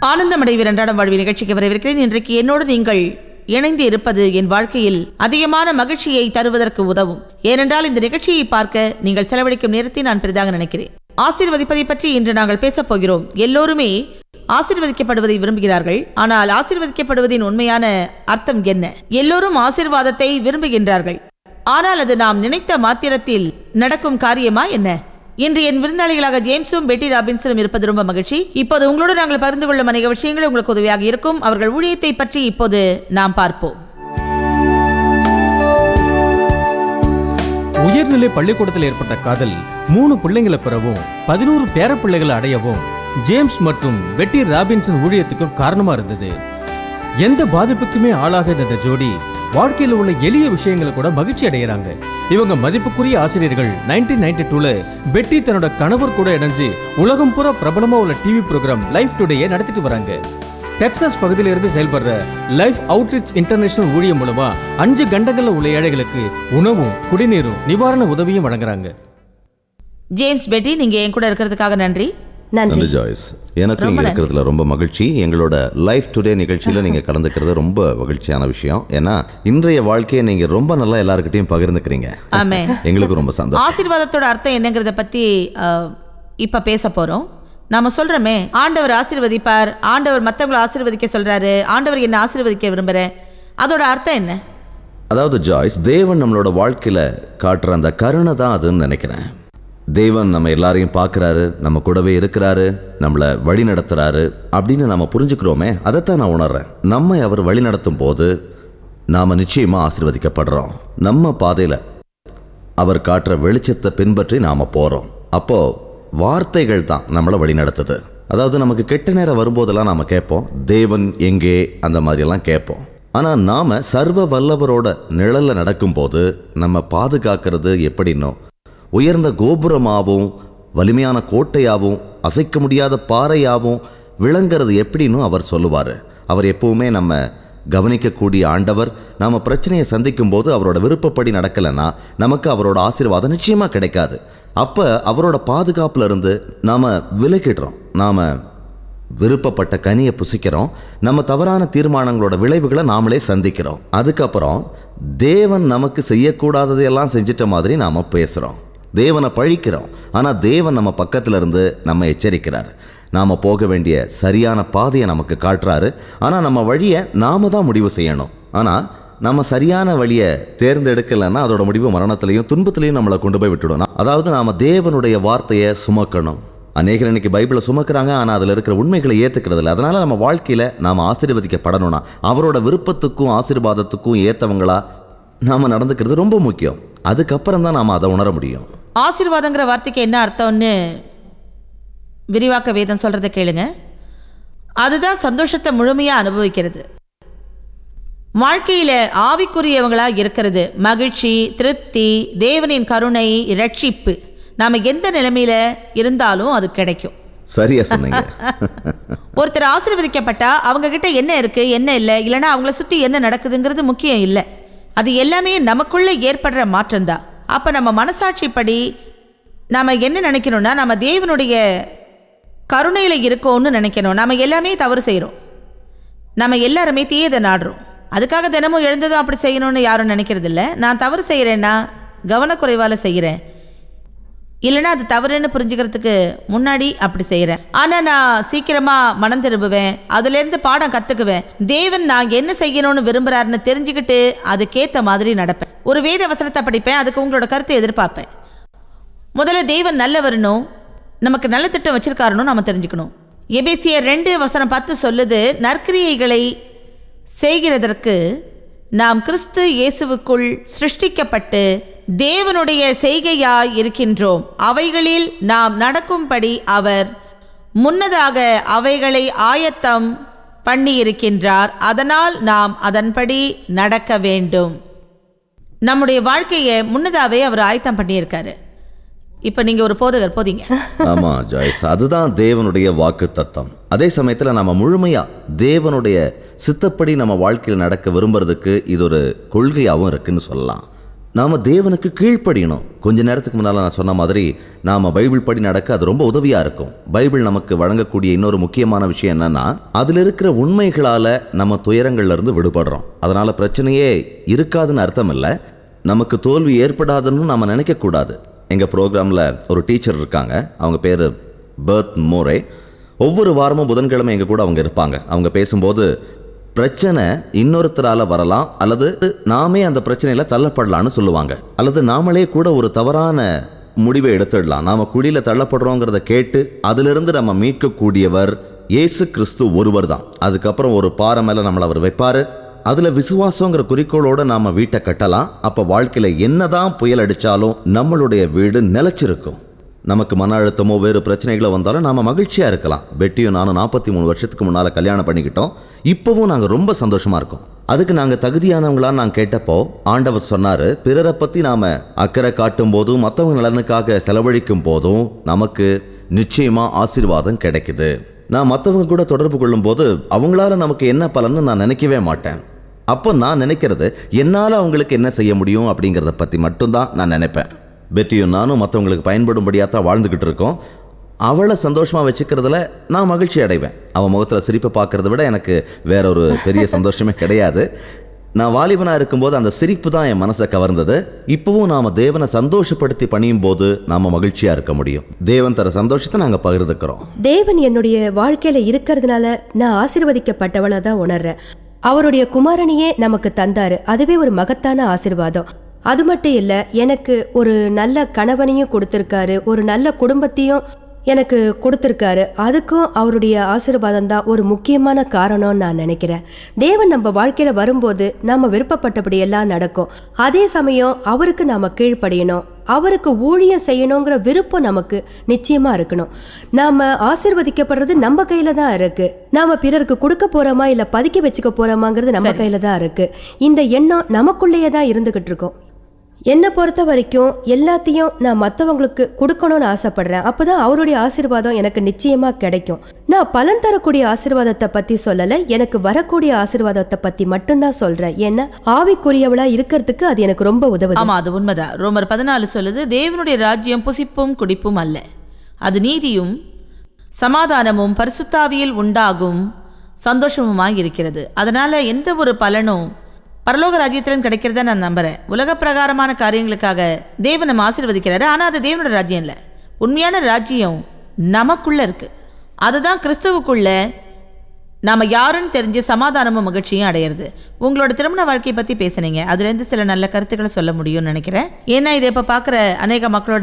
ஆனந்தமடைவீர் அன்றாடம் வாழ்வி நிகழ்ச்சிக்கு வரவிருக்கிறேன் இன்றைக்கு என்னோடு நீங்கள் இணைந்து இருப்பது என் வாழ்க்கையில் அதிகமான மகிழ்ச்சியை தருவதற்கு உதவும் ஏனென்றால் இந்த நிகழ்ச்சியை பார்க்க நீங்கள் செலவழிக்கும் நேரத்தை நான் பெரிதாக நினைக்கிறேன் ஆசீர்வதிப்பதை பற்றி இன்று நாங்கள் பேசப் போகிறோம் எல்லோருமே ஆசீர்வதிக்கப்படுவதை விரும்புகிறார்கள் ஆனால் ஆசீர்வதிக்கப்படுவதின் உண்மையான அர்த்தம் என்ன எல்லோரும் ஆசீர்வாதத்தை விரும்புகின்றார்கள் ஆனால் அது நாம் நினைத்த மாத்திரத்தில் நடக்கும் காரியமா என்ன இன்று என் விருந்தாளிகளாக ஜேம்ஸும் பெட்டி ராபின்சனும் இருப்பது ரொம்ப மகிழ்ச்சி இப்போது உங்களோடு நாங்கள் பகிர்ந்து கொள்ளும் அநேக விஷயங்கள் உங்களுக்கு உதவியாக இருக்கும் அவர்கள் ஊழியத்தை பற்றி இப்போது நாம் பார்ப்போம் உயர்நிலை பள்ளிக்கூடத்தில் ஏற்பட்ட காதல் மூணு பிள்ளைங்களை பெறவும் பதினோரு பேர பிள்ளைகளை அடையவும் ஜேம்ஸ் மற்றும் பெட்டி ராபின்சன் ஊழியத்துக்கும் காரணமா இருந்தது எந்த பாதிப்புக்குமே ஆளாகாத இந்த ஜோடி வாழ்க்கையில் உள்ள எளிய விஷயங்களை கூட மகிழ்ச்சி அடைகிறாங்க இவங்க மதிப்புக்குரிய ஆசிரியர்கள் நைன்டீன் நைன்டி டூல பெட்டி தன்னோட கணவர் கூட இணைஞ்சு உலகம் பூரா பிரபலமா உள்ள டிவி ப்ரோக்ராம் லைஃப் டுடேயை நடத்திட்டு வராங்க டெக்சாஸ் பகுதியில இருந்து செயல்படுற லைஃப் அவுட்ரீச் இன்டர்நேஷனல் ஊழியம் மூலமா அஞ்சு கண்டங்கள்ல உள்ள ஏழைகளுக்கு உணவும் குடிநீரும் நிவாரண உதவியும் வழங்குறாங்க ஜேம்ஸ் பெட்டி நீங்க என் கூட இருக்கிறதுக்காக நன்றி நன்றி நன்றி ஜாய்ஸ் எனக்கு ரொம்ப இங்கே நன்றி. இருக்கிறதுல ரொம்ப மகிழ்ச்சி எங்களோட லைஃப் டுடே நிகழ்ச்சியில் நீங்கள் கலந்துக்கிறது ரொம்ப மகிழ்ச்சியான விஷயம் ஏன்னா இன்றைய வாழ்க்கையை நீங்கள் ரொம்ப நல்லா எல்லாருக்கிட்டையும் பகிர்ந்துக்கிறீங்க ஆமே எங்களுக்கு ரொம்ப சந்தோஷம் ஆசீர்வாதத்தோட அர்த்தம் என்னங்கிறத பத்தி அஹ், இப்ப பேச போறோம் நாம சொல்றோமே ஆண்டவர் ஆசீர்வதிப்பார் ஆண்டவர் மத்தவங்களை ஆசீர்வதிக்க சொல்றாரு ஆண்டவர் என்ன ஆசீர்வதிக்க விரும்புறேன் அதோட அர்த்தம் என்ன அதாவது ஜாய்ஸ் தேவன் நம்மளோட வாழ்க்கையில் காட்டுற அந்த கருணை தான் அதுன்னு நினைக்கிறேன் தேவன் நம்ம எல்லாரையும் பார்க்குறாரு நம்ம கூடவே இருக்கிறாரு நம்மளை வழி நடத்துறாரு அப்படின்னு நம்ம புரிஞ்சுக்கிறோமே அதைத்தான் நான் உணர்றேன் நம்மை அவர் வழி நடத்தும் போது நாம் நிச்சயமாக ஆசீர்வதிக்கப்படுறோம் நம்ம பாதையில் அவர் காட்டுற வெளிச்சத்தை பின்பற்றி நாம் போகிறோம் அப்போ வார்த்தைகள் தான் நம்மளை வழிநடத்துது அதாவது நமக்கு கெட்ட நேரம் வரும்போதெல்லாம் நாம் கேட்போம் தேவன் எங்கே அந்த மாதிரியெல்லாம் கேட்போம் ஆனால் நாம் சர்வ வல்லவரோட நிழலில் நடக்கும்போது நம்ம பாதுகாக்கிறது எப்படின்னோ உயர்ந்த கோபுரமாகவும் வலிமையான கோட்டையாகவும் அசைக்க முடியாத பாறையாகவும் விளங்குறது எப்படின்னு அவர் சொல்லுவார் அவர் எப்பவுமே நம்ம கவனிக்கக்கூடிய ஆண்டவர் நாம பிரச்சனையை சந்திக்கும் போது அவரோட விருப்பப்படி நடக்கலைன்னா நமக்கு அவரோட ஆசீர்வாதம் நிச்சயமா கிடைக்காது அப்ப அவரோட பாதுகாப்புல இருந்து நாம விலகிடுறோம் நாம விருப்பப்பட்ட கனியை புசிக்கிறோம் நம்ம தவறான தீர்மானங்களோட விளைவுகளை நாமளே சந்திக்கிறோம் அதுக்கப்புறம் தேவன் நமக்கு செய்யக்கூடாததையெல்லாம் செஞ்சிட்ட மாதிரி நாம பேசுறோம் தேவனை பழிக்கிறோம் ஆனா தேவன் நம்ம பக்கத்துல இருந்து நம்ம எச்சரிக்கிறார் நாம போக வேண்டிய சரியான பாதையை நமக்கு காட்டுறாரு ஆனா நம்ம வழியை நாம தான் முடிவு செய்யணும் ஆனா நம்ம சரியான வழியை தேர்ந்தெடுக்கலைன்னா அதோட முடிவு மரணத்திலையும் துன்பத்திலையும் நம்மளை கொண்டு போய் விட்டுடும் அதாவது நாம தேவனுடைய வார்த்தையை சுமக்கணும் அநேகர் இன்னைக்கு பைபிளை சுமக்கிறாங்க ஆனால் அதில் இருக்கிற உண்மைகளை ஏற்றுக்கிறது இல்லை அதனால நம்ம வாழ்க்கையில் நாம் ஆசீர்வதிக்கப்படணும்னா அவரோட விருப்பத்துக்கும் ஆசீர்வாதத்துக்கும் ஏற்றவங்களா நாம் நடந்துக்கிறது ரொம்ப முக்கியம் அதுக்கப்புறம் தான் நாம் அதை உணர முடியும் ஆசீர்வாதங்கிற வார்த்தைக்கு என்ன அர்த்தம்னு விரிவாக்க வேதம் சொல்றதை கேளுங்க அதுதான் சந்தோஷத்தை முழுமையா அனுபவிக்கிறது வாழ்க்கையில ஆவிக்குரியவங்களா இருக்கிறது மகிழ்ச்சி திருப்தி தேவனின் கருணை ரட்சிப்பு நாம எந்த நிலைமையில இருந்தாலும் அது கிடைக்கும் சரியா சொன்னீங்க ஒருத்தர் ஆசீர்வதிக்கப்பட்டா அவங்க கிட்ட என்ன இருக்கு என்ன இல்லை இல்லைன்னா அவங்கள சுத்தி என்ன நடக்குதுங்கிறது முக்கியம் இல்லை அது எல்லாமே நமக்குள்ள ஏற்படுற மாற்றம்தான் அப்ப நம்ம மனசாட்சிப்படி நாம என்ன நினைக்கணும்னா நம்ம தேவனுடைய கருணையில இருக்கோம்னு நினைக்கணும் நாம எல்லாமே தவறு செய்கிறோம் நம்ம எல்லாருமே தீயதை நாடுறோம் அதுக்காக தினமும் எழுந்ததும் அப்படி செய்யணும்னு யாரும் நினைக்கிறது இல்ல நான் தவறு செய்கிறேன்னா கவனக்குறைவால செய்கிறேன் இல்லைன்னா அது தவறுன்னு புரிஞ்சுக்கிறதுக்கு முன்னாடி அப்படி செய்கிறேன் ஆனால் நான் சீக்கிரமாக மனம் திரும்புவேன் அதுலேருந்து பாடம் கற்றுக்குவேன் தேவன் நான் என்ன செய்யணும்னு விரும்புகிறாருன்னு தெரிஞ்சுக்கிட்டு அதுக்கேற்ற மாதிரி நடப்பேன் ஒரு வேத வசனத்தை படிப்பேன் அதுக்கு உங்களோட கருத்தை எதிர்பார்ப்பேன் முதல்ல தேவன் நல்லவரணும் நமக்கு நல்ல திட்டம் வச்சிருக்காருன்னு நம்ம தெரிஞ்சுக்கணும் எபேசியர் ரெண்டு வசனம் பத்து சொல்லுது நற்கிரியைகளை செய்கிறதற்கு நாம் கிறிஸ்து இயேசுவுக்குள் சிருஷ்டிக்கப்பட்டு தேவனுடைய செய்கையாய் இருக்கின்றோம் அவைகளில் நாம் நடக்கும்படி அவர் முன்னதாக அவைகளை ஆயத்தம் பண்ணியிருக்கின்றார் அதனால் நாம் அதன்படி நடக்க வேண்டும் நம்முடைய வாழ்க்கையை முன்னதாகவே அவர் ஆயத்தம் பண்ணியிருக்காரு இப்போ நீங்கள் ஒரு போதகர் போதீங்க ஆமா ஜாய்ஸ் அதுதான் தேவனுடைய வாக்கு தத்தம் அதே சமயத்தில் நம்ம முழுமையா தேவனுடைய சித்தப்படி நம்ம வாழ்க்கையில் நடக்க விரும்புறதுக்கு இது ஒரு கொள்கையாகவும் இருக்குன்னு சொல்லலாம் நாம் தேவனுக்கு கீழ்ப்படியணும் கொஞ்ச நேரத்துக்கு முன்னால் நான் சொன்ன மாதிரி நாம் பைபிள் படி நடக்க அது ரொம்ப உதவியாக இருக்கும் பைபிள் நமக்கு வழங்கக்கூடிய இன்னொரு முக்கியமான விஷயம் என்னன்னா அதில் இருக்கிற உண்மைகளால் நம்ம துயரங்கள்ல இருந்து விடுபடுறோம் அதனால் பிரச்சனையே இருக்காதுன்னு அர்த்தம் இல்லை நமக்கு தோல்வி ஏற்படாதுன்னு நம்ம நினைக்கக்கூடாது எங்கள் ப்ரோக்ராமில் ஒரு டீச்சர் இருக்காங்க அவங்க பேர் பர்த் மோரே ஒவ்வொரு வாரமும் புதன்கிழமை எங்கள் கூட அவங்க இருப்பாங்க அவங்க பேசும்போது பிரச்சனை இன்னொருத்தரால வரலாம் அல்லது நாமே அந்த பிரச்சனையில தள்ளப்படலாம்னு சொல்லுவாங்க அல்லது நாமளே கூட ஒரு தவறான முடிவை எடுத்துடலாம் நாம குழியில தள்ளப்படுறோங்கிறத கேட்டு அதிலிருந்து நம்ம மீட்கக்கூடியவர் இயேசு கிறிஸ்து ஒருவர் தான் அதுக்கப்புறம் ஒரு பாறை மேல நம்மளை அவர் வைப்பாரு அதுல விசுவாசங்கிற குறிக்கோளோட நாம வீட்டை கட்டலாம் அப்ப வாழ்க்கையில என்னதான் புயல் அடிச்சாலும் நம்மளுடைய வீடு நிலைச்சிருக்கும் நமக்கு மன அழுத்தமோ வேறு பிரச்சனைகளோ வந்தாலும் நாம மகிழ்ச்சியா இருக்கலாம் பெட்டியும் நானும் நாற்பத்தி மூணு வருஷத்துக்கு முன்னால கல்யாணம் பண்ணிக்கிட்டோம் இப்பவும் நாங்க ரொம்ப சந்தோஷமா இருக்கோம் அதுக்கு நாங்க தகுதியானவங்களா நான் கேட்டப்போ ஆண்டவர் சொன்னாரு பிறரை பத்தி நாம அக்கறை காட்டும் போதும் மற்றவங்க நலனுக்காக செலவழிக்கும் போதும் நமக்கு நிச்சயமா ஆசீர்வாதம் கிடைக்குது நான் மற்றவங்க கூட தொடர்பு கொள்ளும்போது அவங்களால நமக்கு என்ன பலன்னு நான் நினைக்கவே மாட்டேன் அப்போ நான் நினைக்கிறது என்னால் அவங்களுக்கு என்ன செய்ய முடியும் அப்படிங்கிறத பற்றி மட்டும்தான் நான் நினைப்பேன் பெட்டியும் நானும் மற்றவங்களுக்கு பயன்படும்படியாக தான் வாழ்ந்துக்கிட்டு இருக்கோம் அவளை சந்தோஷமாக வச்சுக்கிறதுல நான் மகிழ்ச்சி அடைவேன் அவன் முகத்தில் சிரிப்பை பார்க்கறத விட எனக்கு வேற ஒரு பெரிய சந்தோஷமே கிடையாது நான் வாலிபனாக இருக்கும்போது அந்த சிரிப்பு தான் என் மனசை கவர்ந்தது இப்போவும் நாம் தேவனை சந்தோஷப்படுத்தி பணியும் போது நாம் மகிழ்ச்சியாக இருக்க முடியும் தேவன் தர சந்தோஷத்தை நாங்கள் பகிர்ந்துக்கிறோம் தேவன் என்னுடைய வாழ்க்கையில இருக்கிறதுனால நான் ஆசீர்வதிக்கப்பட்டவளா தான் உணர்றேன் அவருடைய குமாரனையே நமக்கு தந்தாரு அதுவே ஒரு மகத்தான ஆசீர்வாதம் அது மட்டும் இல்ல எனக்கு ஒரு நல்ல கணவனையும் கொடுத்திருக்காரு ஒரு நல்ல குடும்பத்தையும் எனக்கு கொடுத்திருக்காரு அதுக்கும் அவருடைய ஆசீர்வாதம் தான் ஒரு முக்கியமான காரணம்னு நான் நினைக்கிறேன் தேவன் நம்ம வாழ்க்கையில வரும்போது நாம விருப்பப்பட்டபடி எல்லாம் நடக்கும் அதே சமயம் அவருக்கு நாம கீழ்ப்படியணும் அவருக்கு ஊழியம் செய்யணுங்கிற விருப்பம் நமக்கு நிச்சயமா இருக்கணும் நாம ஆசீர்வதிக்கப்படுறது நம்ம கையில தான் இருக்கு நாம பிறருக்கு கொடுக்க போறோமா இல்ல பதுக்கி வச்சுக்க போறோமாங்கிறது நம்ம கையில தான் இருக்கு இந்த எண்ணம் நமக்குள்ளேயே தான் இருந்துகிட்டு இருக்கோம் என்னை பொறுத்த வரைக்கும் எல்லாத்தையும் நான் மற்றவங்களுக்கு கொடுக்கணும்னு ஆசைப்படுறேன் அப்பதான் அவருடைய ஆசீர்வாதம் எனக்கு நிச்சயமா கிடைக்கும் நான் பலன் தரக்கூடிய ஆசீர்வாதத்தை பத்தி சொல்லல எனக்கு வரக்கூடிய ஆசீர்வாதத்தை பத்தி மட்டும்தான் சொல்றேன் ஏன்னா ஆவிக்குரியவளா இருக்கிறதுக்கு அது எனக்கு ரொம்ப உதவுது ஆமா அது உண்மைதான் ரோமர் பதினாலு சொல்லுது தேவனுடைய ராஜ்யம் புசிப்பும் குடிப்பும் அல்ல அது நீதியும் சமாதானமும் பரிசுத்தாவியில் உண்டாகும் சந்தோஷமுமாய் இருக்கிறது அதனால எந்த ஒரு பலனும் பரலோக ராஜ்யத்திலும் கிடைக்கிறத நான் நம்புறேன் உலக பிரகாரமான காரியங்களுக்காக தேவன் நம்ம ஆசீர்வதிக்கிறாரு ஆனா அது தேவனோட ராஜ்யம் இல்லை உண்மையான ராஜ்யம் நமக்குள்ள இருக்கு அதுதான் கிறிஸ்துவுக்குள்ள நாம யாருன்னு தெரிஞ்சு சமாதானமும் மகிழ்ச்சியும் அடையிறது உங்களோட திருமண வாழ்க்கையை பற்றி பேசுனீங்க அதுலேருந்து சில நல்ல கருத்துக்களை சொல்ல முடியும்னு நினைக்கிறேன் ஏன்னா இதை இப்போ பார்க்குற அநேக மக்களோட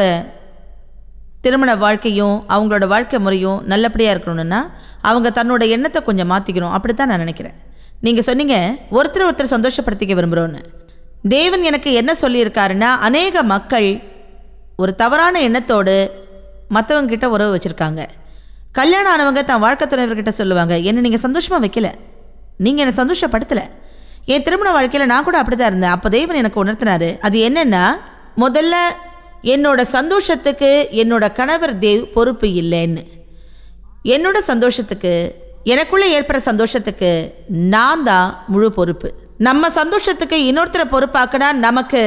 திருமண வாழ்க்கையும் அவங்களோட வாழ்க்கை முறையும் நல்லபடியாக இருக்கணும்னா அவங்க தன்னோட எண்ணத்தை கொஞ்சம் மாற்றிக்கணும் அப்படித்தான் நான் நினைக்கிறேன் நீங்கள் சொன்னீங்க ஒருத்தர் ஒருத்தர் சந்தோஷப்படுத்திக்க விரும்புகிறோன்னு தேவன் எனக்கு என்ன சொல்லியிருக்காருன்னா அநேக மக்கள் ஒரு தவறான எண்ணத்தோடு மற்றவங்க கிட்ட உறவு வச்சுருக்காங்க கல்யாணம் ஆனவங்க தன் வாழ்க்கை துணைவர்கிட்ட சொல்லுவாங்க என்ன நீங்கள் சந்தோஷமாக வைக்கல நீங்கள் என்னை சந்தோஷப்படுத்தலை என் திருமண வாழ்க்கையில் நான் கூட அப்படி தான் இருந்தேன் அப்போ தேவன் எனக்கு உணர்த்தினாரு அது என்னென்னா முதல்ல என்னோட சந்தோஷத்துக்கு என்னோட கணவர் தேவ் பொறுப்பு இல்லைன்னு என்னோட சந்தோஷத்துக்கு எனக்குள்ளே ஏற்படுற சந்தோஷத்துக்கு நான் தான் முழு பொறுப்பு நம்ம சந்தோஷத்துக்கு இன்னொருத்தரை பொறுப்பாக்கினா நமக்கு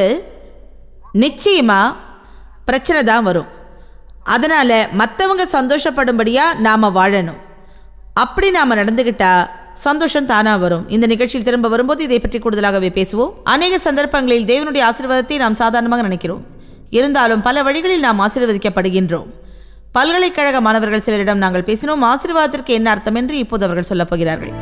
நிச்சயமா பிரச்சனை தான் வரும் அதனால் மற்றவங்க சந்தோஷப்படும்படியாக நாம் வாழணும் அப்படி நாம் நடந்துக்கிட்டா சந்தோஷம் தானாக வரும் இந்த நிகழ்ச்சியில் திரும்ப வரும்போது இதை பற்றி கூடுதலாகவே பேசுவோம் அநேக சந்தர்ப்பங்களில் தேவனுடைய ஆசீர்வாதத்தை நாம் சாதாரணமாக நினைக்கிறோம் இருந்தாலும் பல வழிகளில் நாம் ஆசீர்வதிக்கப்படுகின்றோம் பல்கலைக்கழக மாணவர்கள் சிலரிடம் நாங்கள் பேசினோம் ஆசீர்வாதத்திற்கு என்ன அர்த்தம் என்று இப்போது அவர்கள் சொல்லப் போகிறார்கள்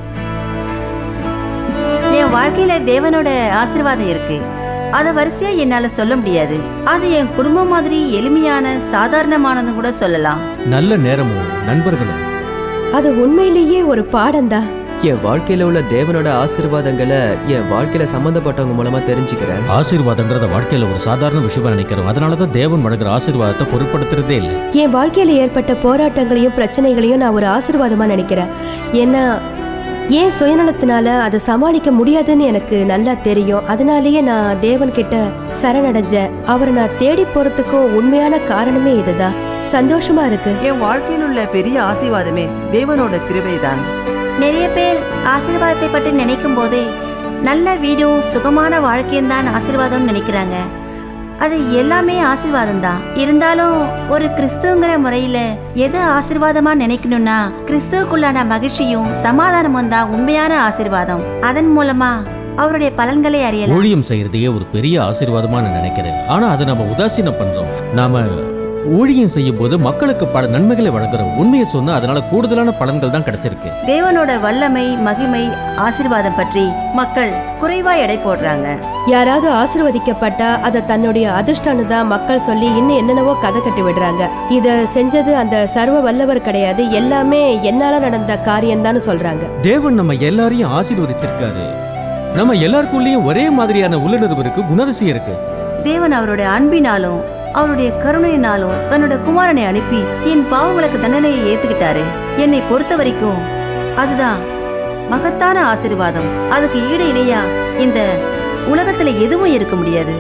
என் வாழ்க்கையில தேவனோட ஆசீர்வாதம் இருக்கு அதை வரிசையா என்னால சொல்ல முடியாது அது என் குடும்பம் மாதிரி எளிமையான சாதாரணமானதும் கூட சொல்லலாம் நல்ல நேரமும் நண்பர்களும் அது உண்மையிலேயே ஒரு பாடம்தான் என் வாழ்க்கையில உள்ள தேவனோட ஆசீர்வாதங்களை என் வாழ்க்கையில சம்பந்தப்பட்டவங்க மூலமா தெரிஞ்சுக்கிறேன் ஆசீர்வாதங்கிறத வாழ்க்கையில ஒரு சாதாரண விஷயமா நினைக்கிறோம் அதனால தான் தேவன் வழங்குற ஆசீர்வாதத்தை பொருட்படுத்துறதே இல்லை என் வாழ்க்கையில ஏற்பட்ட போராட்டங்களையும் பிரச்சனைகளையும் நான் ஒரு ஆசீர்வாதமா நினைக்கிறேன் ஏன்னா ஏன் சுயநலத்தினால அதை சமாளிக்க முடியாதுன்னு எனக்கு நல்லா தெரியும் அதனாலேயே நான் தேவன் கிட்ட சரணடைஞ்சேன் அவரை நான் தேடி போறதுக்கும் உண்மையான காரணமே இதுதான் சந்தோஷமா இருக்கு என் வாழ்க்கையில் உள்ள பெரிய ஆசீர்வாதமே தேவனோட கிருபைதான் நிறைய பேர் ஆசீர்வாதத்தை பற்றி நினைக்கும் போதே நல்ல வீடும் சுகமான வாழ்க்கையும் தான் ஆசீர்வாதம்னு நினைக்கிறாங்க அது எல்லாமே ஆசீர்வாதம் தான் இருந்தாலும் ஒரு கிறிஸ்துங்கிற முறையில எதை ஆசீர்வாதமா நினைக்கணும்னா கிறிஸ்துவுக்குள்ளான மகிழ்ச்சியும் சமாதானமும் தான் உண்மையான ஆசீர்வாதம் அதன் மூலமா அவருடைய பலன்களை அறியலாம் ஊழியம் செய்யறதையே ஒரு பெரிய ஆசீர்வாதமா நான் நினைக்கிறேன் ஆனா அதை நம்ம உதாசீனம் பண்றோம் நாம ஊழியம் செய்யும் போது மக்களுக்கு பல நன்மைகளை வழங்குறோம் உண்மையை சொன்னா அதனால கூடுதலான பலன்கள் தான் கிடைச்சிருக்கு தேவனோட வல்லமை மகிமை ஆசீர்வாதம் பற்றி மக்கள் குறைவா எடை போடுறாங்க யாராவது ஆசிர்வதிக்கப்பட்டா அதை தன்னுடைய அதிர்ஷ்டம்னு தான் மக்கள் சொல்லி இன்னும் என்னென்னவோ கதை கட்டி விடுறாங்க இத செஞ்சது அந்த சர்வ வல்லவர் கிடையாது எல்லாமே என்னால நடந்த காரியம்தான்னு சொல்றாங்க தேவன் நம்ம எல்லாரையும் ஆசீர்வதிச்சிருக்காரு நம்ம எல்லாருக்குள்ளேயும் ஒரே மாதிரியான உள்ளுணர்வு இருக்கு குணரசி இருக்கு தேவன் அவருடைய அன்பினாலும் அவருடைய கருணையினாலும் தன்னோட குமாரனை அனுப்பி என் பாவங்களுக்கு தண்டனையை ஏத்துக்கிட்டாரு என்னை பொறுத்த வரைக்கும் அதுதான் மகத்தான ஆசீர்வாதம் அதுக்கு ஈடு இணையா இந்த உலகத்துல எதுவும் இருக்க முடியாது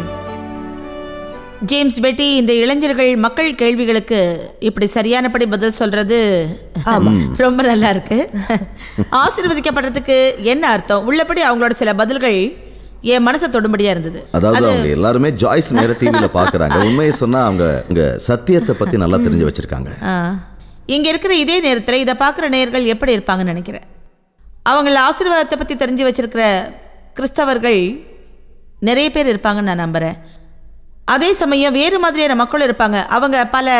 ஜேம்ஸ் பெட்டி இந்த இளைஞர்கள் மக்கள் கேள்விகளுக்கு இப்படி சரியானபடி பதில் சொல்றது ரொம்ப நல்லா இருக்கு ஆசீர்வதிக்கப்படுறதுக்கு என்ன அர்த்தம் உள்ளபடி அவங்களோட சில பதில்கள் என் மனசை தொடும்படியா இருந்தது அதாவது அவங்க எல்லாருமே ஜாய்ஸ் மேல டிவியில பாக்குறாங்க உண்மையை சொன்னா அவங்க இங்க சத்தியத்தை பத்தி நல்லா தெரிஞ்சு வச்சிருக்காங்க ஆ. இங்க இருக்கிற இதே நேரத்தில் இதை பார்க்குற நேயர்கள் எப்படி இருப்பாங்கன்னு நினைக்கிறேன் அவங்கள ஆசீர்வாதத்தை பற்றி தெரிஞ்சு வச்சிருக்கிற கிறிஸ்தவர்கள் நிறைய பேர் இருப்பாங்கன்னு நான் நம்புகிறேன் அதே சமயம் வேறு மாதிரியான மக்களும் இருப்பாங்க அவங்க பல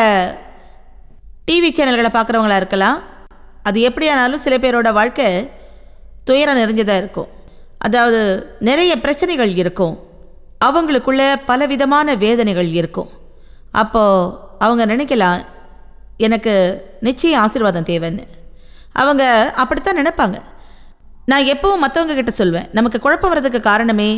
டிவி சேனல்களை பார்க்குறவங்களா இருக்கலாம் அது எப்படியானாலும் சில பேரோட வாழ்க்கை துயரம் நிறைஞ்சதாக இருக்கும் அதாவது நிறைய பிரச்சனைகள் இருக்கும் அவங்களுக்குள்ள பலவிதமான வேதனைகள் இருக்கும் அப்போது அவங்க நினைக்கலாம் எனக்கு நிச்சயம் ஆசீர்வாதம் தேவைன்னு அவங்க அப்படித்தான் நினைப்பாங்க நான் எப்பவும் மற்றவங்க கிட்ட சொல்வேன் நமக்கு குழப்பம் வர்றதுக்கு காரணமே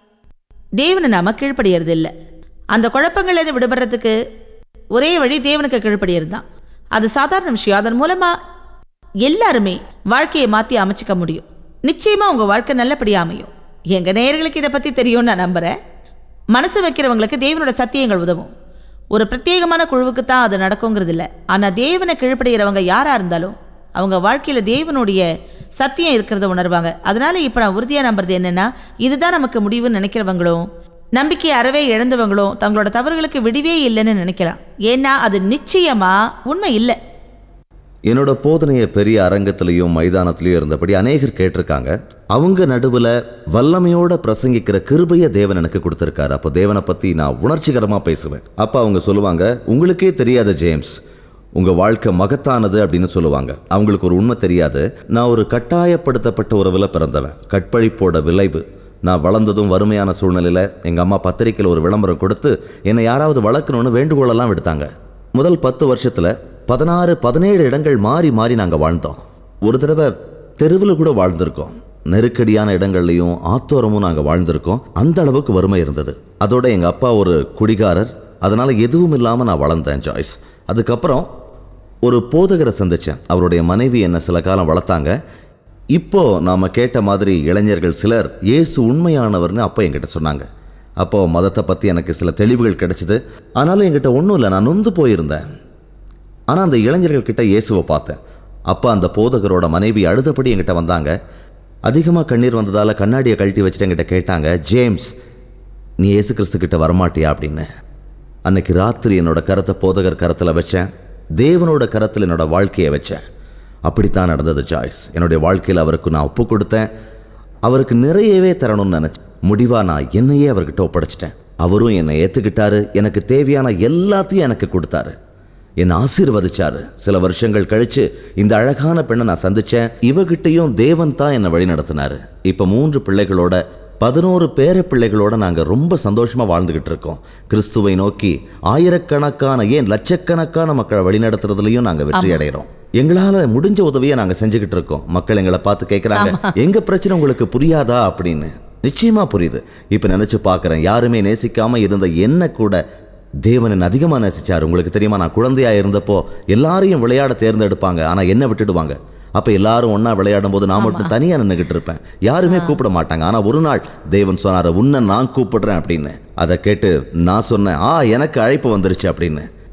தேவனை நாம கீழ்ப்படியறது இல்லை அந்த குழப்பங்கள்லேருந்து விடுபடுறதுக்கு ஒரே வழி தேவனுக்கு கீழ்ப்படியறது தான் அது சாதாரண விஷயம் அதன் மூலமாக எல்லாருமே வாழ்க்கையை மாற்றி அமைச்சிக்க முடியும் நிச்சயமாக உங்கள் வாழ்க்கை நல்லபடியாக அமையும் எங்கள் நேயர்களுக்கு இதை பற்றி தெரியும்னு நான் நம்புகிறேன் மனசு வைக்கிறவங்களுக்கு தேவனோட சத்தியங்கள் உதவும் ஒரு பிரத்யேகமான குழுவுக்கு தான் அது நடக்குங்கிறது இல்லை ஆனால் தேவனை கீழ்ப்படுகிறவங்க யாராக இருந்தாலும் அவங்க வாழ்க்கையில் தேவனுடைய சத்தியம் இருக்கிறத உணர்வாங்க அதனால இப்போ நான் உறுதியாக நம்புறது என்னென்னா இதுதான் நமக்கு முடிவுன்னு நினைக்கிறவங்களும் நம்பிக்கை அறவே இழந்தவங்களும் தங்களோட தவறுகளுக்கு விடிவே இல்லைன்னு நினைக்கலாம் ஏன்னா அது நிச்சயமாக உண்மை இல்லை என்னோட போதனையை பெரிய அரங்கத்திலையும் மைதானத்திலையும் இருந்தபடி அநேகர் கேட்டிருக்காங்க அவங்க நடுவில் வல்லமையோட பிரசங்கிக்கிற கிருபைய தேவன் எனக்கு கொடுத்துருக்காரு அப்போ தேவனை பற்றி நான் உணர்ச்சிகரமாக பேசுவேன் அப்போ அவங்க சொல்லுவாங்க உங்களுக்கே தெரியாத ஜேம்ஸ் உங்கள் வாழ்க்கை மகத்தானது அப்படின்னு சொல்லுவாங்க அவங்களுக்கு ஒரு உண்மை தெரியாது நான் ஒரு கட்டாயப்படுத்தப்பட்ட உறவில் பிறந்தவன் கற்பழிப்போட விளைவு நான் வளர்ந்ததும் வறுமையான சூழ்நிலையில் எங்கள் அம்மா பத்திரிக்கையில் ஒரு விளம்பரம் கொடுத்து என்னை யாராவது வளர்க்கணும்னு வேண்டுகோளெல்லாம் விடுத்தாங்க முதல் பத்து வருஷத்தில் பதினாறு பதினேழு இடங்கள் மாறி மாறி நாங்கள் வாழ்ந்தோம் ஒரு தடவை தெருவில் கூட வாழ்ந்திருக்கோம் நெருக்கடியான இடங்கள்லையும் ஆத்தோரமும் நாங்கள் வாழ்ந்திருக்கோம் அந்த அளவுக்கு வறுமை இருந்தது அதோட எங்கள் அப்பா ஒரு குடிகாரர் அதனால் எதுவும் இல்லாமல் நான் வளர்ந்தேன் ஜாய்ஸ் அதுக்கப்புறம் ஒரு போதகரை சந்திச்சேன் அவருடைய மனைவி என்ன சில காலம் வளர்த்தாங்க இப்போ நாம கேட்ட மாதிரி இளைஞர்கள் சிலர் இயேசு உண்மையானவர்னு அப்போ என்கிட்ட சொன்னாங்க அப்போ மதத்தை பற்றி எனக்கு சில தெளிவுகள் கிடைச்சிது ஆனாலும் என்கிட்ட ஒன்றும் இல்லை நான் நொந்து போயிருந்தேன் ஆனால் அந்த இளைஞர்கள் கிட்ட இயேசுவை பார்த்தேன் அப்போ அந்த போதகரோட மனைவி அழுதபடி என்கிட்ட வந்தாங்க அதிகமாக கண்ணீர் வந்ததால் கண்ணாடியை கழட்டி வச்சுட்டு என்கிட்ட கேட்டாங்க ஜேம்ஸ் நீ இயேசு கிறிஸ்து கிட்ட வரமாட்டியா அப்படின்னு அன்னைக்கு ராத்திரி என்னோட கரத்தை போதகர் கரத்தில் வச்சேன் தேவனோட கரத்தில் என்னோட வாழ்க்கையை வச்சேன் அப்படித்தான் நடந்தது ஜாய்ஸ் என்னுடைய வாழ்க்கையில் அவருக்கு நான் ஒப்பு கொடுத்தேன் அவருக்கு நிறையவே தரணும்னு நினச்சேன் முடிவாக நான் என்னையே அவர்கிட்ட ஒப்படைச்சிட்டேன் அவரும் என்னை ஏற்றுக்கிட்டாரு எனக்கு தேவையான எல்லாத்தையும் எனக்கு கொடுத்தாரு என்னை ஆசீர்வதிச்சாரு சில வருஷங்கள் கழிச்சு இந்த அழகான பெண்ணை நான் சந்திச்சேன் இவகிட்டையும் தேவன் தான் என்னை வழி நடத்தினாரு இப்போ மூன்று பிள்ளைகளோட பதினோரு பேர பிள்ளைகளோட நாங்கள் ரொம்ப சந்தோஷமாக வாழ்ந்துகிட்டு இருக்கோம் கிறிஸ்துவை நோக்கி ஆயிரக்கணக்கான ஏன் லட்சக்கணக்கான மக்களை வழிநடத்துறதுலையும் நாங்கள் வெற்றி அடைகிறோம் எங்களால் முடிஞ்ச உதவியை நாங்கள் செஞ்சுக்கிட்டு இருக்கோம் மக்கள் எங்களை பார்த்து கேட்குறாங்க எங்க பிரச்சனை உங்களுக்கு புரியாதா அப்படின்னு நிச்சயமா புரியுது இப்போ நினைச்சு பார்க்குறேன் யாருமே நேசிக்காம இருந்த என்ன கூட தேவன் அதிகமாக நேசிச்சார் உங்களுக்கு தெரியுமா நான் குழந்தையா இருந்தப்போ எல்லாரையும் விளையாட தேர்ந்தெடுப்பாங்க ஆனால் என்ன விட்டுடுவாங்க அப்போ எல்லாரும் ஒன்றா விளையாடும் போது நான் மட்டும் தனியாக நின்றுக்கிட்டு இருப்பேன் யாருமே கூப்பிட மாட்டாங்க ஆனால் ஒரு நாள் தேவன் சொன்னார் உன்னை நான் கூப்பிடுறேன் அப்படின்னு அதை கேட்டு நான் சொன்னேன் ஆ எனக்கு அழைப்பு வந்துருச்சு அப்படின்னு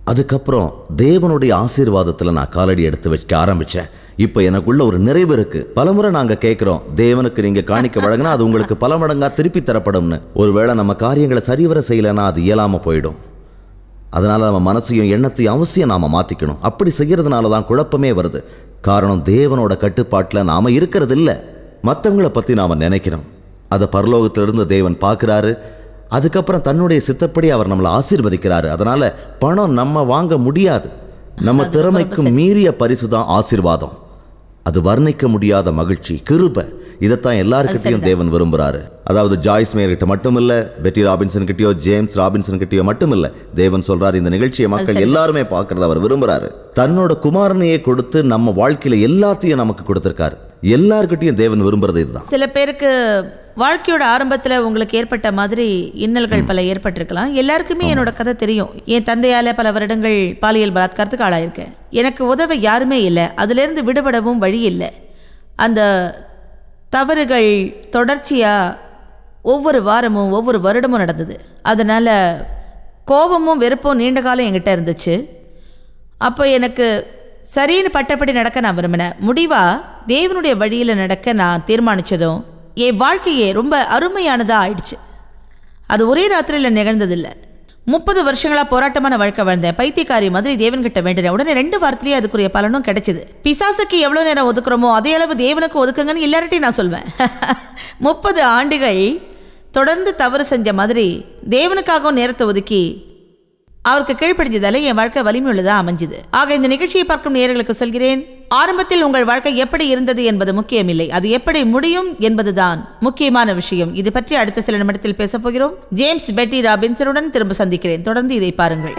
அதுக்கப்புறம் தேவனுடைய ஆசீர்வாதத்தில் நான் காலடி எடுத்து வைக்க ஆரம்பித்தேன் இப்போ எனக்குள்ள ஒரு நிறைவு இருக்கு பலமுறை நாங்கள் கேட்குறோம் தேவனுக்கு நீங்கள் காணிக்க வழங்கினா அது உங்களுக்கு பல மடங்கா திருப்பி தரப்படும்னு ஒருவேளை நம்ம காரியங்களை சரிவர செய்யலைன்னா அது இயலாமல் போயிடும் அதனால நம்ம மனசையும் எண்ணத்தையும் அவசியம் நாம மாத்திக்கணும் அப்படி செய்யறதுனால தான் குழப்பமே வருது காரணம் தேவனோட கட்டுப்பாட்டில் நாம இருக்கிறது இல்ல மற்றவங்கள பத்தி நாம நினைக்கிறோம் அதை பரலோகத்திலிருந்து தேவன் பார்க்குறாரு அதுக்கப்புறம் தன்னுடைய சித்தப்படி அவர் நம்மளை ஆசீர்வதிக்கிறாரு அதனால பணம் நம்ம வாங்க முடியாது நம்ம திறமைக்கு மீறிய பரிசு தான் ஆசீர்வாதம் அது வர்ணிக்க முடியாத மகிழ்ச்சி கிருபை இதைத்தான் எல்லாருக்கிட்டையும் தேவன் விரும்புறாரு அதாவது ஜாய்ஸ் மேயர் கிட்ட மட்டும் இல்ல பெட்டி ராபின்சன் கிட்டயோ ஜேம்ஸ் ராபின்சன் கிட்டயோ மட்டும் இல்ல தேவன் சொல்றாரு இந்த நிகழ்ச்சியை மக்கள் எல்லாருமே பார்க்கறத அவர் விரும்புறாரு தன்னோட குமாரனையே கொடுத்து நம்ம வாழ்க்கையில எல்லாத்தையும் நமக்கு கொடுத்திருக்காரு எல்லார்கிட்டயும் தேவன் விரும்புறது இதுதான் சில பேருக்கு வாழ்க்கையோட ஆரம்பத்தில் உங்களுக்கு ஏற்பட்ட மாதிரி இன்னல்கள் பல ஏற்பட்டிருக்கலாம் எல்லாருக்குமே என்னோட கதை தெரியும் என் தந்தையால் பல வருடங்கள் பாலியல் பலாத்காரத்துக்கு ஆளாயிருக்கேன் எனக்கு உதவ யாருமே இல்லை அதிலிருந்து விடுபடவும் வழி இல்லை அந்த தவறுகள் தொடர்ச்சியாக ஒவ்வொரு வாரமும் ஒவ்வொரு வருடமும் நடந்தது அதனால் கோபமும் வெறுப்பும் நீண்ட காலம் என்கிட்ட இருந்துச்சு அப்போ எனக்கு சரின்னு பட்டப்படி நடக்க நான் விரும்பினேன் முடிவாக தேவனுடைய வழியில் நடக்க நான் தீர்மானித்ததும் என் வாழ்க்கையே ரொம்ப அருமையானதாக ஆயிடுச்சு அது ஒரே ராத்திரியில் நிகழ்ந்ததில்லை முப்பது வருஷங்களா போராட்டமான வாழ்க்கை வாழ்ந்தேன் பைத்தியக்காரி மாதிரி தேவன்கிட்ட வேண்டினேன் உடனே ரெண்டு வாரத்திலேயே அதுக்குரிய பலனும் கிடைச்சது பிசாசுக்கு எவ்வளோ நேரம் ஒதுக்குறோமோ அதே அளவு தேவனுக்கு ஒதுக்குங்கன்னு எல்லார்ட்டையும் நான் சொல்வேன் முப்பது ஆண்டுகள் தொடர்ந்து தவறு செஞ்ச மாதிரி தேவனுக்காகவும் நேரத்தை ஒதுக்கி அவருக்கு கீழ்ப்படிஞ்சதால என் வாழ்க்கை வலிமையுள்ளதா அமைஞ்சுது ஆக இந்த நிகழ்ச்சியை பார்க்கும் நேயர்களுக்கு சொல்கிறேன் ஆரம்பத்தில் உங்கள் வாழ்க்கை எப்படி இருந்தது என்பது முக்கியமில்லை அது எப்படி முடியும் என்பதுதான் முக்கியமான விஷயம் இது பற்றி அடுத்த சில நிமிடத்தில் பேசப் போகிறோம் ஜேம்ஸ் பெட்டி ராபின்சனுடன் திரும்ப சந்திக்கிறேன் தொடர்ந்து இதை பாருங்கள்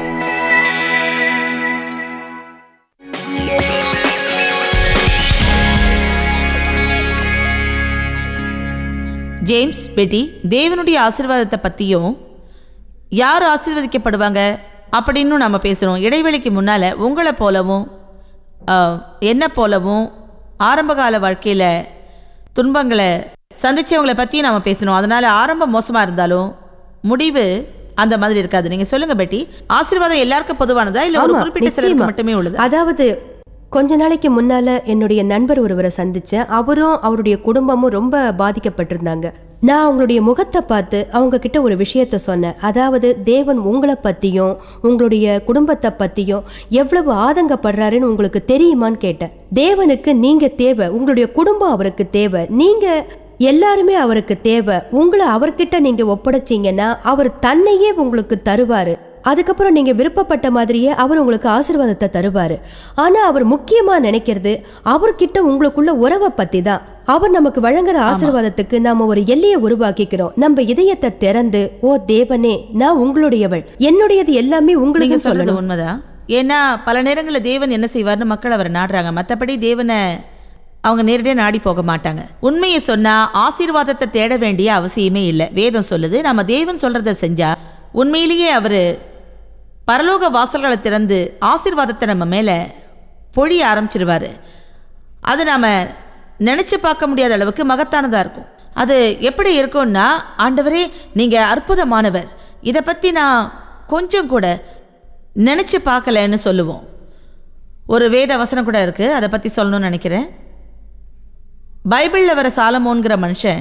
ஜேம்ஸ் பெட்டி தேவனுடைய ஆசீர்வாதத்தை பற்றியும் யார் ஆசீர்வதிக்கப்படுவாங்க அப்படின்னு நம்ம பேசுகிறோம் இடைவெளிக்கு முன்னால் உங்களை போலவும் ஆஹ், என்ன போலவும் ஆரம்பகால வாழ்க்கையில் துன்பங்களை சந்திச்சவங்களை பற்றி நம்ம பேசணும் அதனால் ஆரம்பம் மோசமாக இருந்தாலும் முடிவு அந்த மாதிரி இருக்காது நீங்கள் சொல்லுங்கள் பெட்டி ஆசீர்வாதம் எல்லாருக்கும் பொதுவானதா இல்லை ஒரு ஆமா, குறிப்பிட்ட சிலருக்கு நிச்சயமா. மட்டுமே உள்ளது அதாவது கொஞ்ச நாளைக்கு முன்னால என்னுடைய நண்பர் ஒருவரை சந்திச்சேன் அவரும் அவருடைய குடும்பமும் ரொம்ப பாதிக்கப்பட்டிருந்தாங்க நான் அவங்களுடைய முகத்தை பார்த்து அவங்க கிட்ட ஒரு விஷயத்த சொன்னேன் அதாவது தேவன் உங்களை பத்தியும் உங்களுடைய குடும்பத்தை பத்தியும் எவ்வளவு ஆதங்கப்படுறாருன்னு உங்களுக்கு தெரியுமான்னு கேட்டேன் தேவனுக்கு நீங்க தேவை உங்களுடைய குடும்பம் அவருக்கு தேவை நீங்க எல்லாருமே அவருக்கு தேவை உங்களை அவர்கிட்ட நீங்க ஒப்படைச்சீங்கன்னா அவர் தன்னையே உங்களுக்கு தருவாரு அதுக்கப்புறம் நீங்க விருப்பப்பட்ட மாதிரியே அவர் உங்களுக்கு ஆசீர்வாதத்தை தருவாரு ஆனா அவர் முக்கியமா நினைக்கிறது அவர்கிட்ட உங்களுக்குள்ள உறவை பத்தி தான் அவர் நமக்கு வழங்குற ஆசீர்வாதத்துக்கு நாம ஒரு எல்லையை உருவாக்கிக்கிறோம் நம்ம இதயத்தை திறந்து ஓ தேவனே நான் உங்களுடையவள் என்னுடையது எல்லாமே நீங்க உங்களுக்கு சொல்றது சொல்லணும் உண்மைதான் ஏன்னா பல நேரங்களில் தேவன் என்ன செய்வார்னு மக்கள் அவரை நாடுறாங்க மற்றபடி தேவனை அவங்க நேரடியாக நாடி போக மாட்டாங்க உண்மையை சொன்னா ஆசீர்வாதத்தை தேட வேண்டிய அவசியமே இல்லை வேதம் சொல்லுது நம்ம தேவன் சொல்றதை செஞ்சா உண்மையிலேயே அவர் பரலோக வாசல்களை திறந்து ஆசீர்வாதத்தை நம்ம மேலே பொழிய ஆரம்பிச்சிருவாரு அது நாம் நினச்சி பார்க்க முடியாத அளவுக்கு மகத்தானதாக இருக்கும் அது எப்படி இருக்கும்னா ஆண்டவரே நீங்கள் அற்புதமானவர் இதை பற்றி நான் கொஞ்சம் கூட நினச்சி பார்க்கலன்னு சொல்லுவோம் ஒரு வேத வசனம் கூட இருக்குது அதை பற்றி சொல்லணும்னு நினைக்கிறேன் பைபிளில் வர சாலமோன்கிற மனுஷன்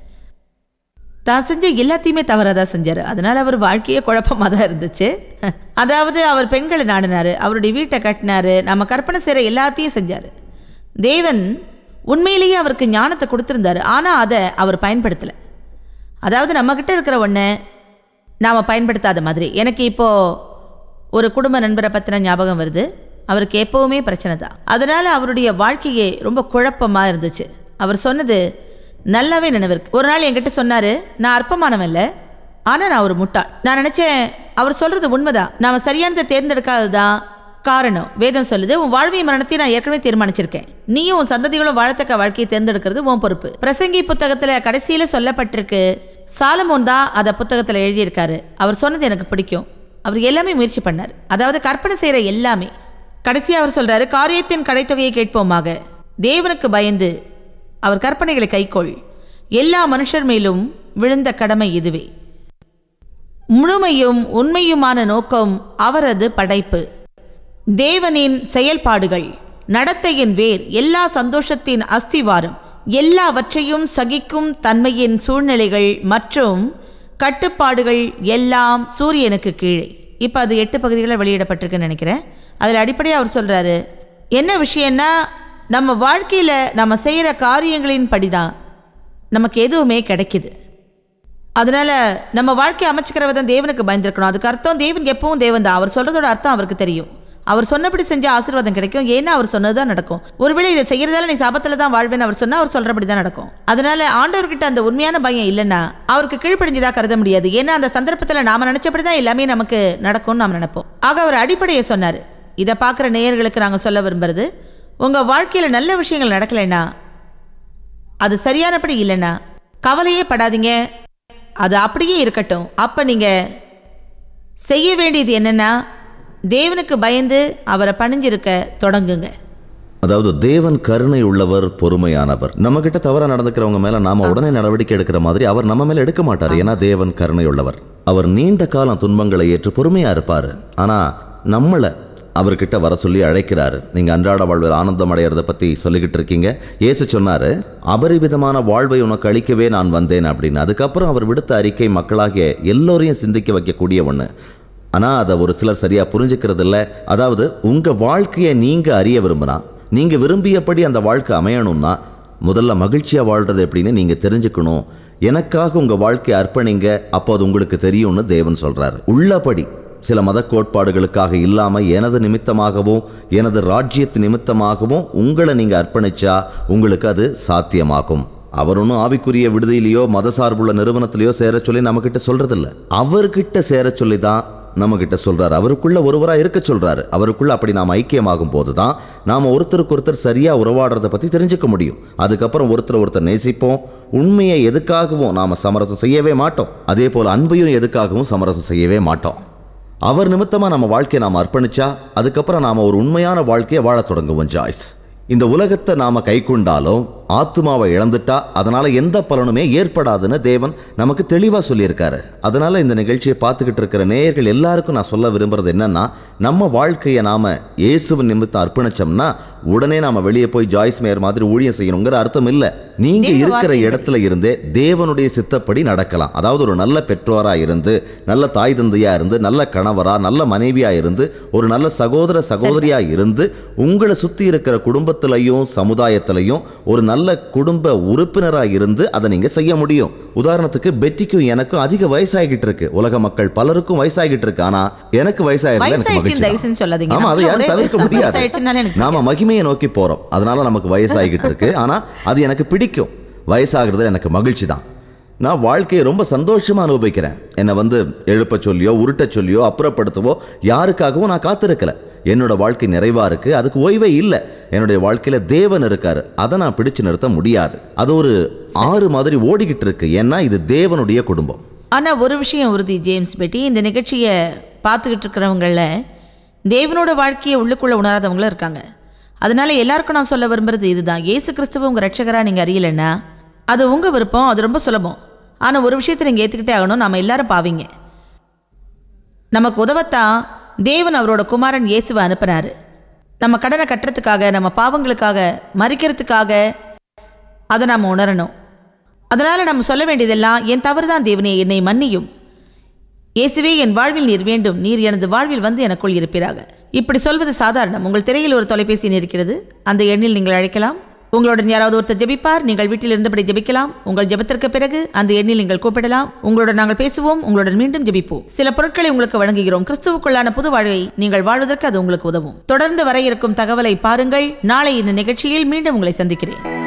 தான் செஞ்ச எல்லாத்தையுமே தவறாக தான் செஞ்சார் அதனால் அவர் வாழ்க்கையே குழப்பமாக தான் இருந்துச்சு அதாவது அவர் பெண்களை நாடினார் அவருடைய வீட்டை கட்டினாரு நம்ம கற்பனை செய்கிற எல்லாத்தையும் செஞ்சார் தேவன் உண்மையிலேயே அவருக்கு ஞானத்தை கொடுத்துருந்தாரு ஆனால் அதை அவர் பயன்படுத்தலை அதாவது நம்மக்கிட்ட இருக்கிற ஒன்று நாம் பயன்படுத்தாத மாதிரி எனக்கு இப்போது ஒரு குடும்ப நண்பரை பற்றின ஞாபகம் வருது அவருக்கு எப்போவுமே பிரச்சனை தான் அதனால் அவருடைய வாழ்க்கையே ரொம்ப குழப்பமாக இருந்துச்சு அவர் சொன்னது நல்லாவே நினைவிருக்கு ஒரு நாள் என்கிட்ட சொன்னார் நான் அற்பமானவன் இல்லை ஆனால் நான் ஒரு முட்டாள் நான் நினச்சேன் அவர் சொல்கிறது உண்மைதான் நாம் சரியானதை தேர்ந்தெடுக்காதது தான் காரணம் வேதம் சொல்லுது உன் வாழ்வை மரணத்தை நான் ஏற்கனவே தீர்மானிச்சிருக்கேன் நீயும் உன் சந்ததிகளும் வாழத்தக்க வாழ்க்கையை தேர்ந்தெடுக்கிறது உன் பொறுப்பு பிரசங்கி புத்தகத்தில் கடைசியில் சொல்லப்பட்டிருக்கு சாலமோன் தான் அதை புத்தகத்தில் எழுதியிருக்காரு அவர் சொன்னது எனக்கு பிடிக்கும் அவர் எல்லாமே முயற்சி பண்ணார் அதாவது கற்பனை செய்கிற எல்லாமே கடைசியாக அவர் சொல்றாரு காரியத்தின் கடைத்தொகையை கேட்போமாக தேவனுக்கு பயந்து அவர் கற்பனைகளை கைக்கொள் எல்லா மனுஷர் மேலும் விழுந்த கடமை இதுவே முழுமையும் உண்மையுமான நோக்கம் அவரது படைப்பு தேவனின் செயல்பாடுகள் நடத்தையின் வேர் எல்லா சந்தோஷத்தின் அஸ்திவாரம் எல்லாவற்றையும் சகிக்கும் தன்மையின் சூழ்நிலைகள் மற்றும் கட்டுப்பாடுகள் எல்லாம் சூரியனுக்கு கீழே இப்போ அது எட்டு பகுதிகளில் வெளியிடப்பட்டிருக்குன்னு நினைக்கிறேன் அதில் அடிப்படையாக அவர் சொல்கிறாரு என்ன விஷயம்னா நம்ம வாழ்க்கையில் நம்ம செய்கிற காரியங்களின் படிதான் நமக்கு எதுவுமே கிடைக்குது அதனால நம்ம வாழ்க்கையை அமைச்சுக்கிறவ தான் தேவனுக்கு பயந்துருக்கணும் அதுக்கு அர்த்தம் தேவன் எப்பவும் தேவன் தான் அவர் சொல்றதோட அர்த்தம் அவருக்கு தெரியும் அவர் சொன்னபடி செஞ்சா ஆசீர்வாதம் கிடைக்கும் ஏன்னா அவர் சொன்னது தான் நடக்கும் ஒருவேளை இதை செய்யறதால நீ சாபத்தில் தான் வாழ்வேன்னு அவர் சொன்னா அவர் சொல்றபடி தான் நடக்கும் அதனால ஆண்டவர்கிட்ட அந்த உண்மையான பயம் இல்லைன்னா அவருக்கு கீழ்ப்படிஞ்சதா கருத முடியாது ஏன்னா அந்த சந்தர்ப்பத்தில் நாம நினைச்சபடி தான் எல்லாமே நமக்கு நடக்கும்னு நாம் நினைப்போம் ஆக அவர் அடிப்படையை சொன்னார் இதை பார்க்குற நேயர்களுக்கு நாங்கள் சொல்ல விரும்புறது உங்கள் வாழ்க்கையில் நல்ல விஷயங்கள் நடக்கலைன்னா அது சரியானபடி இல்லைன்னா கவலையே படாதீங்க அது அப்படியே இருக்கட்டும் அப்போ நீங்கள் செய்ய வேண்டியது என்னன்னா தேவனுக்கு பயந்து அவரை பணிஞ்சிருக்க தொடங்குங்க அதாவது தேவன் கருணை உள்ளவர் பொறுமையானவர் நம்ம கிட்ட தவறா நடந்துக்கிறவங்க மேல நாம உடனே நடவடிக்கை எடுக்கிற மாதிரி அவர் நம்ம மேல எடுக்க மாட்டார் ஏன்னா தேவன் கருணை உள்ளவர் அவர் நீண்ட காலம் துன்பங்களை ஏற்று பொறுமையா இருப்பாரு ஆனா நம்மளை அவர்கிட்ட வர சொல்லி அழைக்கிறாரு நீங்க அன்றாட வாழ்வில் ஆனந்தம் அடையிறத பத்தி சொல்லிக்கிட்டு இருக்கீங்க இயேசு சொன்னாரு அபரிவிதமான வாழ்வை உனக்கு அளிக்கவே நான் வந்தேன் அப்படின்னு அதுக்கப்புறம் அவர் விடுத்த அறிக்கை மக்களாகிய எல்லோரையும் சிந்திக்க வைக்கக்கூடிய ஒன்று ஆனால் அதை ஒரு சிலர் சரியாக புரிஞ்சுக்கிறது இல்ல அதாவது உங்கள் வாழ்க்கையை நீங்கள் அறிய விரும்பினா நீங்கள் விரும்பியபடி அந்த வாழ்க்கை அமையணும்னா முதல்ல மகிழ்ச்சியாக வாழ்கிறது எப்படின்னு நீங்கள் தெரிஞ்சுக்கணும் எனக்காக உங்கள் வாழ்க்கையை அர்ப்பணிங்க அப்போ அது உங்களுக்கு தெரியும்னு தேவன் சொல்கிறாரு உள்ளபடி சில மத கோட்பாடுகளுக்காக இல்லாமல் எனது நிமித்தமாகவும் எனது ராஜ்யத்து நிமித்தமாகவும் உங்களை நீங்கள் அர்ப்பணிச்சா உங்களுக்கு அது சாத்தியமாகும் அவர் ஒன்றும் ஆவிக்குரிய விடுதியிலையோ மத சார்புள்ள நிறுவனத்திலையோ சேர சொல்லி நம்மக்கிட்ட சொல்றதில்ல அவர்கிட்ட சேர சொல்லி தான் நம்மக்கிட்ட சொல்றாரு அவருக்குள்ள ஒருவராக இருக்க சொல்றாரு அவருக்குள்ள அப்படி நாம் ஐக்கியமாகும் போது தான் நாம் ஒருத்தருக்கு ஒருத்தர் சரியாக உறவாடுறத பற்றி தெரிஞ்சுக்க முடியும் அதுக்கப்புறம் ஒருத்தர் ஒருத்தர் நேசிப்போம் உண்மையை எதுக்காகவும் நாம் சமரசம் செய்யவே மாட்டோம் அதே போல் அன்பையும் எதுக்காகவும் சமரசம் செய்யவே மாட்டோம் அவர் நிமித்தமாக நம்ம வாழ்க்கையை நாம் அர்ப்பணிச்சா அதுக்கப்புறம் நாம் ஒரு உண்மையான வாழ்க்கையை வாழத் தொடங்குவோம் ஜாய்ஸ் இந்த உலகத்தை நாம கை கொண்டாலும் ஆத்மாவை இழந்துட்டா அதனால எந்த பலனுமே ஏற்படாதுன்னு தேவன் நமக்கு தெளிவா சொல்லியிருக்காரு அதனால இந்த நிகழ்ச்சியை பார்த்துக்கிட்டு இருக்கிற நேயர்கள் எல்லாருக்கும் நான் சொல்ல விரும்புறது என்னன்னா நம்ம வாழ்க்கையை நாம இயேசுவின் நிமித்தம் அர்ப்பணிச்சோம்னா உடனே நாம வெளியே போய் ஜாய்ஸ் மேயர் மாதிரி ஊழியம் செய்யணுங்கிற அர்த்தம் இல்ல நீங்க தேவ இருக்கிற வார்த்தையின்படி. இடத்துல இருந்தே தேவனுடைய சித்தப்படி நடக்கலாம் அதாவது ஒரு நல்ல பெற்றோரா இருந்து நல்ல தாய் தந்தையா இருந்து நல்ல கணவரா நல்ல மனைவியா இருந்து ஒரு நல்ல சகோதர சகோதரியா இருந்து உங்களை சுத்தி இருக்கிற குடும்பத்திலையும் சமுதாயத்திலையும் ஒரு நல்ல குடும்ப உறுப்பினரா இருந்து அதை நீங்க செய்ய முடியும் உதாரணத்துக்கு பெட்டிக்கும் எனக்கும் அதிக வயசாகிட்டு இருக்கு உலக மக்கள் பலருக்கும் வயசாகிட்டு இருக்கு ஆனா எனக்கு வயசாயிருந்தா எனக்கு வயசாயிடுச்சுன்னு மகிழ்ச்சி தயவு செஞ்சு சொல்லாதீங்க. ஆமா அதை நமக்கு யாரும் ஒரே தவிர்க்க வயசு. முடியாது வயசாயிடுச்சுன்னாலே எனக்கு நாம மகிமையை நோக்கி போறோம் அதனால நமக்கு வயசாகிட்டு இருக்கு ஆனா அது எனக்கு பிடிக்கும் வயசாகிறது எனக்கு மகிழ்ச்சி தான் நான் வாழ்க்கையை ரொம்ப சந்தோஷமா அனுபவிக்கிறேன் என்னை வந்து எழுப்ப சொல்லியோ உருட்ட சொல்லியோ அப்புறப்படுத்தவோ யாருக்காகவும் நான் காத்திருக்கல என்னோட வாழ்க்கை நிறைவா இருக்கு அதுக்கு ஓய்வே இல்லை என்னுடைய வாழ்க்கையில தேவன் இருக்காரு அதை நான் பிடிச்சு நிறுத்த முடியாது அது ஒரு ஆறு மாதிரி ஓடிக்கிட்டு இருக்கு ஏன்னா இது தேவனுடைய குடும்பம் ஆனா ஒரு விஷயம் உறுதி ஜேம்ஸ் பெட்டி இந்த நிகழ்ச்சியை பார்த்துக்கிட்டு இருக்கிறவங்கள தேவனோட வாழ்க்கையை உள்ளுக்குள்ள உணராதவங்களும் இருக்காங்க அதனால எல்லாருக்கும் நான் சொல்ல விரும்புறது இதுதான் இயேசு கிறிஸ்துவ உங்க ரட்சகரா நீங்க அறியலைன்னா அது உங்க விருப்பம் அது ரொம்ப சுலபம் ஆனா ஒரு விஷயத்தை நீங்க ஏத்துக்கிட்டே ஆகணும் நாம எல்லாரும் பாவீங்க நமக்கு உதவத்தான் தேவன் அவரோட குமாரன் இயேசுவை அனுப்பினாரு நம்ம கடனை கட்டுறதுக்காக நம்ம பாவங்களுக்காக மறிக்கிறதுக்காக அதை நாம் உணரணும் அதனால் நம்ம சொல்ல வேண்டியதெல்லாம் என் தவறுதான் தேவனே என்னை மன்னியும் இயேசுவே என் வாழ்வில் நீர் வேண்டும் நீர் எனது வாழ்வில் வந்து எனக்குள் இருப்பீராக இப்படி சொல்வது சாதாரணம் உங்கள் திரையில் ஒரு தொலைபேசி எண் இருக்கிறது அந்த எண்ணில் நீங்கள் அழைக்கலாம் உங்களுடன் யாராவது ஒருத்தர் ஜெபிப்பார் நீங்கள் வீட்டில் இருந்தபடி ஜெபிக்கலாம் உங்கள் ஜெபத்திற்கு பிறகு அந்த எண்ணில் நீங்கள் கூப்பிடலாம் உங்களுடன் நாங்கள் பேசுவோம் உங்களுடன் மீண்டும் ஜெபிப்போம் சில பொருட்களை உங்களுக்கு வழங்குகிறோம் கிறிஸ்துவுக்குள்ளான புது வாழ்வை நீங்கள் வாழ்வதற்கு அது உங்களுக்கு உதவும் தொடர்ந்து வர இருக்கும் தகவலை பாருங்கள் நாளை இந்த நிகழ்ச்சியில் மீண்டும் உங்களை சந்திக்கிறேன்